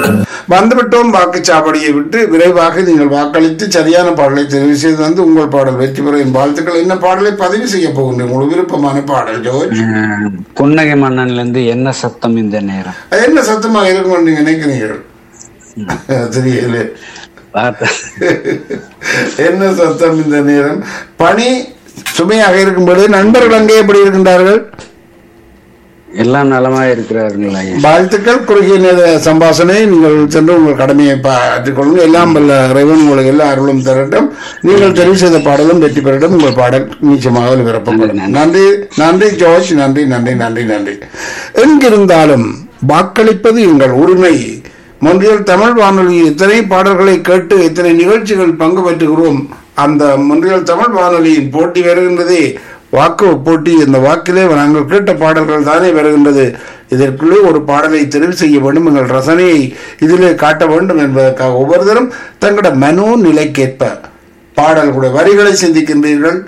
வந்துவிட்டோம் வாக்குச்சாவடியை விட்டு விரைவாக நீங்கள் வாக்களித்து சரியான பாடலை தெரிவு செய்து வந்து உங்கள் பாடல் வெற்றி பெற என் வாழ்த்துக்கள் என்ன பாடலை பதிவு செய்ய போகின்றேன் உங்களுக்கு விருப்பமான பாடல் ஜோர்ஜ் அஹ், புன்னகை மன்னன்ல இருந்து என்ன சத்தம் இந்த நேரம் அது என்ன சத்தமா இருக்கும் நீங்க நினைக்கிறீர்கள் தெரியல பார்த்த- என்ன சத்தம் இந்த நேரம் பணி சுமையாக இருக்கும்போது நண்பர்கள் அங்கே எப்படி இருக்கின்றார்கள் எல்லாம் நலமா இருக்கிறாருங்களா ஐயா வாழ்த்துக்கள் குறுகிய நேர சம்பாஷணை நீங்கள் சென்று உங்கள் கடமையை பாற்றிக் கொள்ளுங்கள் எல்லாம் வல்ல இறைவன் உங்களுக்கு எல்லா அருளும் தரட்டும் நீங்கள் தெரிவு செய்த பாடலும் வெற்றி பெறட்டும் உங்கள் பாடல் நிச்சயமாக ஒலிபரப்பப்படும் நன்றி நன்றி ஜோர்ஜ் நன்றி நன்றி நன்றி நன்றி எங்கிருந்தாலும் வாக்களிப்பது எங்கள் உரிமை மொன்றியல் தமிழ் வானொலியில் இத்தனை பாடல்களை கேட்டு இத்தனை நிகழ்ச்சிகள் பங்கு பெற்றுகிறோம் அந்த மொன்றியல் தமிழ் வானொலியின் போட்டி வருகின்றதே வாக்கு போட்டி இந்த வாக்கிலே நாங்கள் கேட்ட பாடல்கள் தானே வருகின்றது இதற்குள்ளே ஒரு பாடலை தெரிவு செய்ய வேண்டும் எங்கள் ரசனையை இதிலே காட்ட வேண்டும் என்பதற்காக ஒவ்வொருத்தரும் தங்களோட மனோ நிலைக்கேற்ப பாடல்களுடைய வரிகளை சிந்திக்கின்றீர்கள்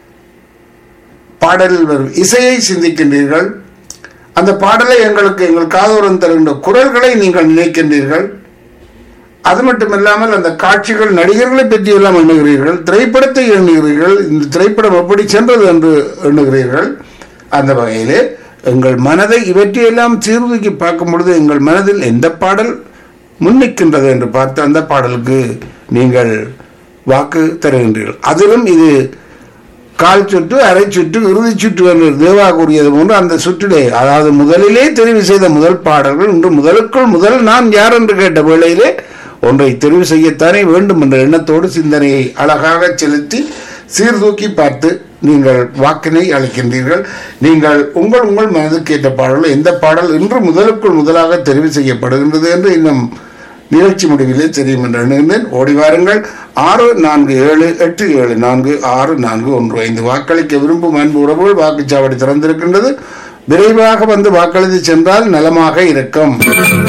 பாடலில் வரும் இசையை சிந்திக்கின்றீர்கள் அந்த பாடலை எங்களுக்கு எங்கள் காதோரம் தருகின்ற குரல்களை நீங்கள் நினைக்கின்றீர்கள் அது மட்டுமில்லாமல் அந்த காட்சிகள் நடிகர்களை பற்றி எல்லாம் எண்ணுகிறீர்கள் திரைப்படத்தை எண்ணுகிறீர்கள் இந்த திரைப்படம் எப்படி சென்றது என்று எண்ணுகிறீர்கள் அந்த வகையிலே எங்கள் மனதை இவற்றையெல்லாம் சீர்தூக்கி பார்க்கும் பொழுது எங்கள் மனதில் எந்த பாடல் முன்னிக்கின்றது என்று பார்த்து அந்த பாடலுக்கு நீங்கள் வாக்கு தருகின்றீர்கள் அதிலும் இது கால் சுற்று அரை சுற்று இறுதி சுற்று என்று தேவா கூறியது போன்று அந்த சுற்றிலே அதாவது முதலிலே தெரிவு செய்த முதல் பாடல்கள் இன்று முதலுக்குள் முதல் நான் யார் என்று கேட்ட வேளையிலே ஒன்றை தெரிவு செய்யத்தானே வேண்டும் என்ற எண்ணத்தோடு சிந்தனையை அழகாக செலுத்தி சீர்தூக்கி பார்த்து நீங்கள் வாக்கினை அளிக்கின்றீர்கள் நீங்கள் உங்கள் உங்கள் மனதுக்கு ஏற்ற பாடல் எந்த பாடல் இன்று முதலுக்குள் முதலாக தெரிவு செய்யப்படுகின்றது என்று இன்னும் நிகழ்ச்சி முடிவிலே தெரியும் என்று எண்ணுகின்றேன் ஓடி வாருங்கள் ஆறு நான்கு ஏழு எட்டு ஏழு நான்கு ஆறு நான்கு ஒன்று ஐந்து வாக்களிக்க விரும்பும் அன்பு உறவுகள் வாக்குச்சாவடி திறந்திருக்கின்றது விரைவாக வந்து வாக்களித்து சென்றால் நலமாக இருக்கும்